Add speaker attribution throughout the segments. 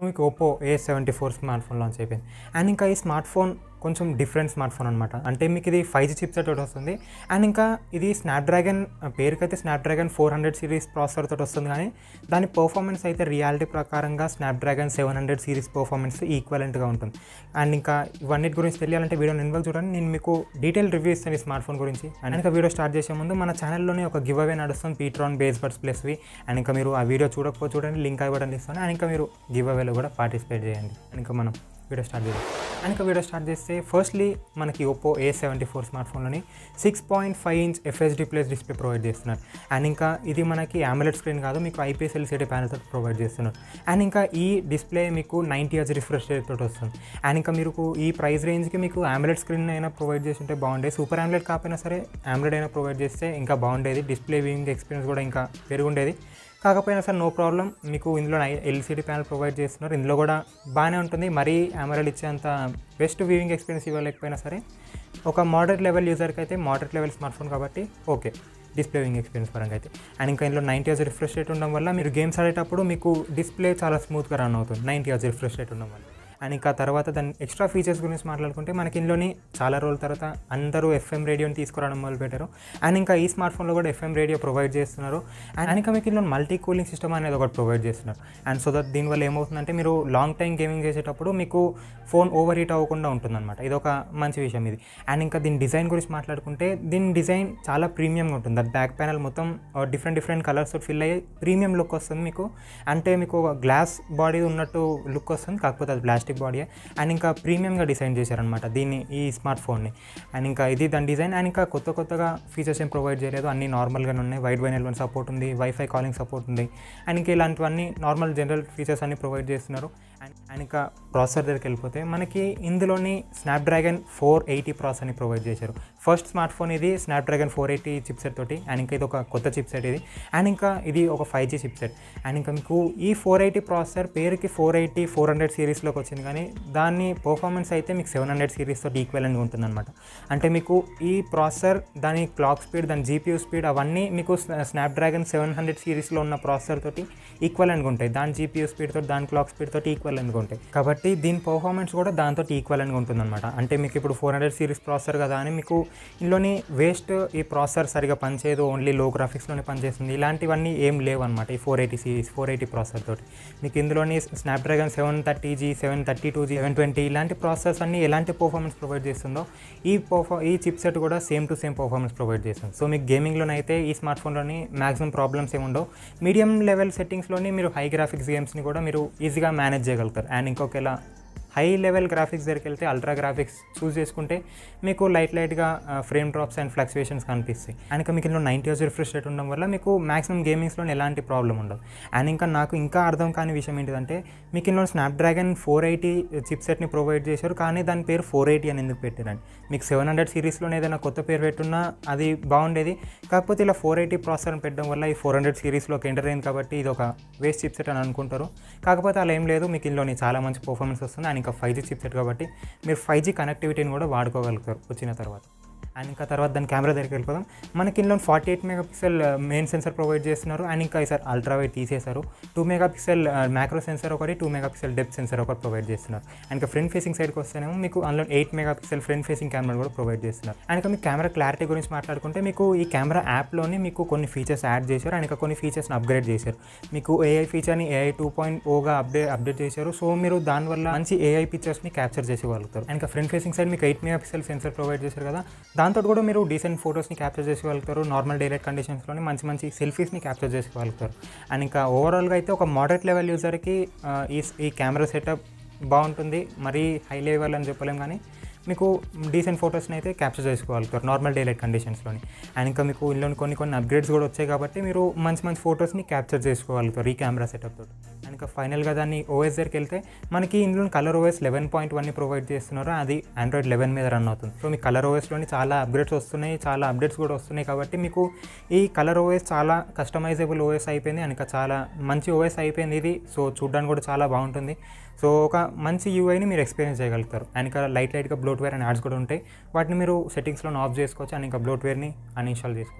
Speaker 1: మీకు Oppo A seventy four smart phone launch అయిపోయింది and ఇంకా ఈ స్మార్ట్ ఫోన్ కొంచెం డిఫరెంట్ స్మార్ట్ ఫోన్ అనమాట అంటే మీకు ఇది ఫైవ్ జీ చిప్సెట్ తోటి వస్తుంది అండ్ ఇంకా ఇది స్నాప్డ్రాగన్ పేరుకైతే Snapdragon four hundred series processor తోటి వస్తుంది కానీ దాని పర్ఫార్మెన్స్ అయితే రియాలిటీ ప్రకారంగా Snapdragon seven hundred series performance ఈక్వలెంట్గా ఉంటుంది అండ్ ఇంకా ఇవన్నిటి గురించి తెలియాలంటే వీడియో నేను చూడండి నేను మీకు డీటెయిల్ రివ్యూ ఇస్తాను ఈ స్మార్ట్ ఫోన్ గురించి అండ్ ఇంకా వీడియో స్టార్ట్ చేసే ముందు మన ఛానల్లోనే ఒక గివ్ అవే నడుస్తుంది పీట్రాన్ బేస్ బడ్స్ ప్లస్వి అండ్ ఇంకా మీరు ఆ వీడియో చూడకపోతే చూడండి లింక్ ఇవ్వడం ఇస్తాను అండ్ ఇంకా మీరు గివ్ అవేలో కూడా పార్టిసిపేట్ చేయండి అండ్ ఇంకా మనం వీడియో స్టార్ట్ చేద్దాం అండ్ ఇంకా వీడియో స్టార్ట్ చేస్తే ఫస్ట్లీ మనకి Oppo A seventy four smart ఫోన్లోని six point five inch FHD plus display provide చేస్తున్నారు అండ్ ఇంకా ఇది మనకి ఆమ్లెట్ స్క్రీన్ కాదు మీకు ఐపీఎస్ ఎల్సీడీ ప్యానల్తో ప్రొవైడ్ చేస్తున్నారు అండ్ ఇంకా ఈ డిస్ప్లే మీకు నైంటీ హెచ్ రిఫ్రెష్ రేట్ తోటి వస్తుంది అండ్ ఇంకా మీకు ఈ ప్రైస్ రేంజ్కి మీకు ఆమ్లెట్ స్క్రీన్ అయినా ప్రొవైడ్ చేసి ఉంటే బాగుండేది సూపర్ ఆమ్లెట్ కాకపోయినా సరే ఆమ్లెట్ అయినా ప్రొవైడ్ చేస్తే ఇంకా బాగుండేది డిస్ప్లే వ్యూయింగ్ ఎక్స్పీరియన్స్ కూడా ఇంకా పెరుగుండేది కాకపోయినా సార్ నో ప్రాబ్లం మీకు ఇందులో ఎల్సీడీ ప్యానల్ ప్రొవైడ్ చేస్తున్నారు ఇందులో కూడా బాగానే ఉంటుంది మరీ ఆమరల్ ఇచ్చేంత బెస్ట్ వ్యూయింగ్ ఎక్స్పీరియన్స్ ఇవ్వలేకపోయినా సరే ఒక మోడరేట్ లెవెల్ యూజర్కి అయితే మోడరేట్ లెవెల్ స్మార్ట్ ఫోన్ కాబట్టి ఓకే డిస్ప్లే వ్యూయింగ్ ఎక్స్పీరియన్స్ పరంగా అయితే అండ్ ఇంకా ఇందులో నైంటీ హజ్ రిఫ్రెష్ రేట్ ఉండడం వల్ల మీరు గేమ్స్ ఆడేటప్పుడు మీకు డిస్ప్లే చాలా స్మూత్గా రన్ అవుతుంది నైంటీ హజ్ రిఫ్రెష్ రేట్ ఉండడం వల్ల అండ్ ఇంకా తర్వాత దాని ఎక్స్ట్రా ఫీచర్స్ గురించి మాట్లాడుకుంటే మనకి ఇందులోని చాలా రోజుల తర్వాత అందరూ ఎఫ్ఎం రేడియోని తీసుకురావడం మొదలుపెట్టారు అండ్ ఇంకా ఈ స్మార్ట్ ఫోన్లో కూడా ఎఫ్ఎం రేడియో ప్రొవైడ్ చేస్తున్నారు అండ్ ఇంకా మీకు ఇందులో మల్టీ కూలింగ్ సిస్టమ్ అనేది ఒకటి ప్రొవైడ్ చేస్తున్నారు అండ్ సో దట్ దీనివల్ల ఏమవుతుందంటే మీరు లాంగ్ టైం గేమింగ్ చేసేటప్పుడు మీకు ఫోన్ ఓవర్ హీట్ అవ్వకుండా ఉంటుందన్నమాట ఇది ఒక మంచి విషయం ఇది అండ్ ఇంకా దీని డిజైన్ గురించి మాట్లాడుకుంటే దీని డిజైన్ చాలా ప్రీమియంగా ఉంటుంది దట్ బ్యాక్ ప్యానల్ మొత్తం డిఫరెంట్ డిఫరెంట్ కలర్స్ ఫిల్ అయ్యి ప్రీమియం లుక్ వస్తుంది మీకు అంటే మీకు గ్లాస్ బాడీ ఉన్నట్టు లుక్ వస్తుంది కాకపోతే అది ప్లాస్టిక్ బాడీ అండ్ ఇంకా ప్రీమియంగా డిజైన్ చేశారనమాట దీన్ని ఈ స్మార్ట్ ఫోన్ని అండ్ ఇంకా ఇది దాని డిజైన్ అండ్ ఇంకా కొత్త కొత్తగా ఫీచర్స్ ఏం ప్రొవైడ్ చేయలేదు అన్నీ నార్మల్గానే ఉన్నాయి వైడ్ వైన్ ఎల్వన్ సపోర్ట్ ఉంది వైఫై కాలింగ్ సపోర్ట్ ఉంది అండ్ ఇంకా ఇలాంటివన్నీ నార్మల్ జనరల్ ఫీచర్స్ అన్ని ప్రొవైడ్ చేస్తున్నారు అండ్ అండ్ ఇంకా ప్రాసెసర్ దగ్గరికి వెళ్ళిపోతే మనకి ఇందులోని స్నాప్డ్రాగన్ ఫోర్ ఎయిటీ ప్రాసెస్ అని ప్రొవైడ్ చేశారు ఫస్ట్ స్మార్ట్ ఫోన్ ఇది స్నాప్డ్రాగన్ ఫోర్ ఎయిటీ చిప్సెట్ తోటి అండ్ ఇంకా ఇది ఒక కొత్త చిప్సెట్ ఇది అండ్ ఇంకా ఇది ఒక ఫైవ్ జీ చిప్సెట్ అండ్ ఇంకా మీకు ఈ ఫోర్ ఎయిటీ ప్రాసెసర్ పేరుకి ఫోర్ ఎయిటీ ఫోర్ హండ్రెడ్ సిరీస్లోకి వచ్చింది కానీ దాని పర్ఫార్మెన్స్ అయితే మీకు సెవెన్ హండ్రెడ్ సిరీస్ తోటి ఈక్వెలెంట్గా ఉంటుందన్నమాట అంటే మీకు ఈ ప్రాసెసర్ దాని క్లాక్ స్పీడ్ దాని జీపీయూ స్పీడ్ అవన్నీ మీకు స్నాప్డ్రాగన్ సెవెన్ హండ్రెడ్ సిరీస్లో ఉన్న ప్రాసెసర్ తోటి ఈక్వలెంట్గా ఉంటాయి దాని జీపీయూ స్పీడ్ తోటి దాని క్లాక్ స్పీడ్ తోటి ఈక్వలెంట్గా ఉంటాయి కాబట్టి దీని పర్ఫార్మెన్స్ కూడా దాంతో ఈక్వలెంట్గా ఉంటుందన్నమాట అంటే మీకు ఇప్పుడు ఫోర్ హండ్రెడ్ సిరీస్ ప్రాసెసర్ కదా అని మీకు ఇందులోని వేస్ట్ ఈ ప్రాసెసర్ సరిగా పనిచేయదు ఓన్లీ లో గ్రాఫిక్స్లోనే పనిచేస్తుంది ఇలాంటివన్నీ ఏం లేవు అనమాట ఈ four eighty series four eighty processor తోటి మీకు ఇందులోని Snapdragon seven thirty G seven thirty two G seven twenty ఇలాంటి ప్రాసెసర్స్ అన్ని ఎలాంటి పర్ఫార్మెన్స్ ప్రొవైడ్ చేస్తుందో ఈ పర్ఫా ఈ చిప్ సెట్ కూడా same to same performance provide చేస్తుంది సో మీకు గేమింగ్లోనైతే ఈ స్మార్ట్ ఫోన్లోని మాక్సిమం ప్రాబ్లమ్స్ ఏమి ఉండవు మీడియం లెవెల్ సెట్టింగ్స్లోని మీరు హై గ్రాఫిక్స్ గేమ్స్ని కూడా మీరు ఈజీగా మేనేజ్ చేయగలుగుతారు అండ్ ఇంకొకలా హై లెవెల్ గ్రాఫిక్స్ దగ్గరికి వెళ్తే అల్ట్రా గ్రాఫిక్స్ చూస్ చేసుకుంటే మీకు లైట్ లైట్గా ఫ్రేమ్ డ్రాప్స్ అండ్ ఫ్లక్చువేషన్స్ కనిపిస్తాయి అండ్ ఇంకా మీకు ఇందులో నైంటీ హెచ్ రిఫ్రెష్ రేట్ ఉండడం వల్ల మీకు మాక్సిమం గేమింగ్స్లో ఎలాంటి ప్రాబ్లం ఉండదు అండ్ ఇంకా నాకు ఇంకా అర్థం కాని విషయం ఏంటిదంటే మీకు ఇందులో స్నాప్డ్రాగన్ ఫోర్ ఎయిటీ చిప్ సెట్ని ప్రొవైడ్ చేశారు కానీ దాని పేరు ఫోర్ ఎయిటీ అని ఎందుకు పెట్టారండి మీకు సెవెన్ హండ్రెడ్ సిరీస్లోనే ఏదైనా కొత్త పేరు పెట్టున్నా అది బాగుండేది కాకపోతే ఇలా ఫోర్ ఎయిటీ ప్రాసెసర్ పెట్టడం వల్ల ఈ ఫోర్ హండ్రెడ్ సిరీస్లోకి ఎంటర్ అయింది కాబట్టి ఇది ఒక వేస్ట్ చిప్ సెట్ అని అనుకుంటారు కాకపోతే అలా ఏం లేదు మీకు ఇందులోని చాలా మంచి పర్ఫార్మెన్స్ వస్తుంది అండ్ ఇంకా ఫైవ్ జీ చిప్సెట్ కాబట్టి మీరు ఫైవ్ జీ కనెక్టివిటీని కూడా వాడుకోగలుగుతారు వచ్చిన తర్వాత అండ్ ఇంకా తర్వాత దాని కెమెరా దగ్గరికి వెళ్ళిపోదాం మనకి ఇందులో forty eight megapixel main sensor provide చేస్తున్నారు అండ్ ఇంకా ఈసారి అల్ట్రా వైట్ తీసేశారు two megapixel macro sensor ఒకటి two megapixel depth sensor ఒకటి ప్రొవైడ్ చేస్తున్నారు అండ్ ఇంకా ఫ్రంట్ ఫేసింగ్ సైడ్కి వస్తేనేమో మీకు అందులో eight megapixel front facing camera కూడా ప్రొవైడ్ చేస్తున్నారు అండ్ ఇంకా మీకు కెమెరా క్లారిటీ గురించి మాట్లాడుకుంటే మీకు ఈ కెమెరా యాప్లోనే మీకు కొన్ని ఫీచర్స్ యాడ్ చేశారు అండ్ ఇంకా కొన్ని ఫీచర్స్ని అప్గ్రేడ్ చేశారు మీకు ఏఐ ఫీచర్ని ఏఐ టూ పాయింట్ ఓగా అప్డేట్ అప్డేట్ చేశారు సో మీరు దానివల్ల మంచి ఏఐ పిక్చర్స్ని క్యాప్చర్ చేసేగలుగుతారు అండ్ ఇంకా ఫ్రంట్ ఫేసింగ్ సైడ్ మీకు eight megapixel sensor provide చేశారు కదా దాంతో కూడా మీరు డీసెంట్ ఫొటోస్ని క్యాప్చర్ చేసుకోగలుగుతారు నార్మల్ డైలైట్ కండిషన్స్లోని మంచి మంచి సెల్ఫీస్ని క్యాప్చర్ చేసుకోగలుగుతారు అండ్ ఇంకా ఓవరాల్గా అయితే ఒక మోడరేట్ లెవెల్ యూజర్కి ఈ ఈ కెమెరా సెటప్ బాగుంటుంది మరీ హై లెవెల్ అని చెప్పలేం కానీ మీకు డీసెంట్ ఫొటోస్ని అయితే క్యాప్చర్ చేసుకోగలుగుతారు నార్మల్ డైలైట్ కండిషన్స్లోని అండ్ ఇంకా మీకు ఇందులో కొన్ని కొన్ని అప్గ్రేడ్స్ కూడా వచ్చాయి కాబట్టి మీరు మంచి మంచి ఫొటోస్ని క్యాప్చర్ చేసుకోగలుగుతారు ఈ కెమెరా సెటప్ తోటి అండ్ ఇంకా ఫైనల్గా దాన్ని ఓఎస్ దగ్గరికి వెళ్తే మనకి ఇందులో కలర్ ఓఎస్ లెవెన్ పాయింట్ వన్ని ప్రొవైడ్ చేస్తున్నారు అది ఆండ్రాయిడ్ లెవెన్ మీద రన్ అవుతుంది సో మీ కలర్ ఓఎస్లోని చాలా అప్గ్రేడ్స్ వస్తున్నాయి చాలా అప్డేట్స్ కూడా వస్తున్నాయి కాబట్టి మీకు ఈ కలర్ ఓఎస్ చాలా కస్టమైజబుల్ ఓఎస్ అయిపోయింది అండ్ ఇంకా చాలా మంచి ఓఎస్ అయిపోయింది ఇది సో చూడడానికి కూడా చాలా బాగుంటుంది సో ఒక మంచి యూఐని మీరు ఎక్స్పీరియన్స్ చేయగలుగుతారు అండ్ ఇంకా లైట్ లైట్గా బ్లోట్వేర్ అండ్ యాడ్స్ కూడా ఉంటాయి వాటిని మీరు సెట్టింగ్స్లో ఆఫ్ చేసుకోవచ్చు అండ్ ఇంకా బ్లోట్వేర్ని అన్ఇన్స్టాల్ చేసుకోవచ్చు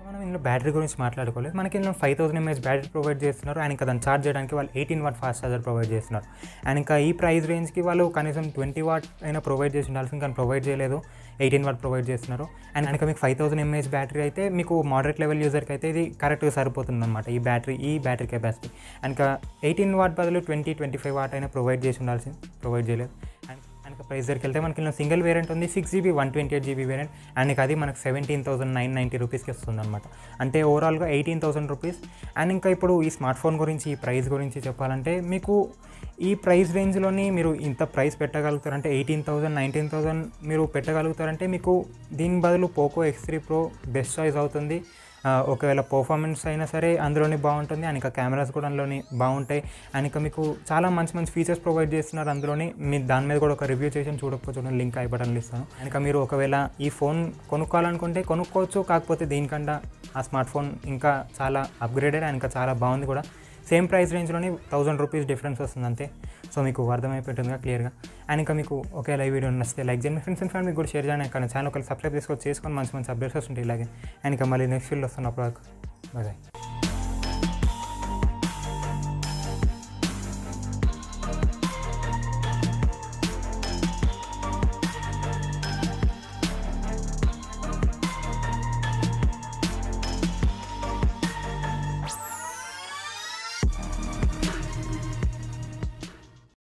Speaker 1: మనం ఇందులో బ్యాటరీ గురించి మాట్లాడుకోలేదు మనకి ఇందులో five thousand mAh battery provide చేస్తున్నారు అండ్ ఇంకా దాన్ని ఛార్జ్ చేయడానికి వాళ్ళు eighteen watt fast charger provide చేస్తున్నారు అండ్ ఇంకా ఈ ప్రైస్ రేంజ్కి వాళ్ళు కనీసం ట్వంటీ వాట్ అయినా ప్రొవైడ్ చేసి ఉండాల్సింది కానీ ప్రొవైడ్ చేయలేదు ఎయిటీన్ వాట్ ప్రొవైడ్ చేస్తున్నారు అండ్ ఇంకా మీకు ఫైవ్ థౌసండ్ ఎంఏహెచ్ బ్యాటరీ అయితే మీకు మోడరేట్ లెవెల్ యూజర్కి అయితే ఇది కరెక్ట్గా సరిపోతుంది అనమాట ఈ బ్యాటరీ ఈ బ్యాటరీ కెపాసిటీ అండ్ ఇంకా ఎయిటీన్ వాట్ బదులు ట్వంటీ ట్వంటీ ఫైవ్ వాట్ అయినా ప్రొవైడ్ చేసి ఉండాల్సింది ప్రొవైడ్ చేయలేదు అండ్ అండ్ ప్రైస్ దగ్గరికి వెళ్తే మనకి ఇందులో సింగిల్ వేరియంట్ ఉంది six GB one twenty eight GB variant and ఇంకా అది మనకు సెవెంటీన్ థౌసండ్ నైన్ నైంటీ రూపీస్కి వస్తుంది అనమాట అంటే ఓవరాల్గా ఎయిటీన్ థౌసండ్ రూపీస్ అండ్ ఇంకా ఇప్పుడు ఈ స్మార్ట్ ఫోన్ గురించి ఈ ప్రైస్ గురించి చెప్పాలంటే మీకు ఈ ప్రైస్ రేంజ్లోని మీరు ఇంత ప్రైస్ పెట్టగలుగుతారంటే ఎయిటీన్ థౌసండ్ నైన్టీన్ థౌసండ్ మీరు పెట్టగలుగుతారంటే మీకు దీని బదులు Poco X three pro best choice అవుతుంది ఆ, ఒకవేళ పర్ఫార్మెన్స్ అయినా సరే అందులోనే బాగుంటుంది అండ్ ఇంకా కెమెరాస్ కూడా అందులోని బాగుంటాయి అండ్ ఇంకా మీకు చాలా మంచి మంచి ఫీచర్స్ ప్రొవైడ్ చేస్తున్నారు అందులోని మీ దాని మీద కూడా ఒక రివ్యూ చేసి చూడకపోతే చూడండి లింక్ ఐ బటన్లు ఇస్తాను అండ్ ఇంకా మీరు ఒకవేళ ఈ ఫోన్ కొనుక్కోవాలనుకుంటే కొనుక్కోవచ్చు కాకపోతే దీనికన్నా ఆ స్మార్ట్ ఫోన్ ఇంకా చాలా అప్గ్రేడెడ్ అండ్ ఇంకా చాలా బాగుంది కూడా సేమ్ ప్రైస్ రేంజ్లోని థౌసండ్ రూపీస్ డిఫరెన్స్ వస్తుంది అంతే సో మీకు అర్థమైపోతుందిగా క్లియర్గా అండ్ ఇంకా మీకు ఒకవేళ ఈ వీడియో నచ్చితే లైక్ చేయండి మీ ఫ్రెండ్స్ అండ్ ఫ్యామిలీ కూడా షేర్ చేయండి ఇక్కడ ఛానల్ ఒకవేళ సబ్స్క్రైబ్ చేసుకొని చేసుకొని మంచి మంచి అప్డేట్స్ వస్తుంటాయి ఇలాగే అండ్ ఇంకా మళ్ళీ నెక్స్ట్ ఫీల్డ్ వస్తున్నప్పుడు బాయ్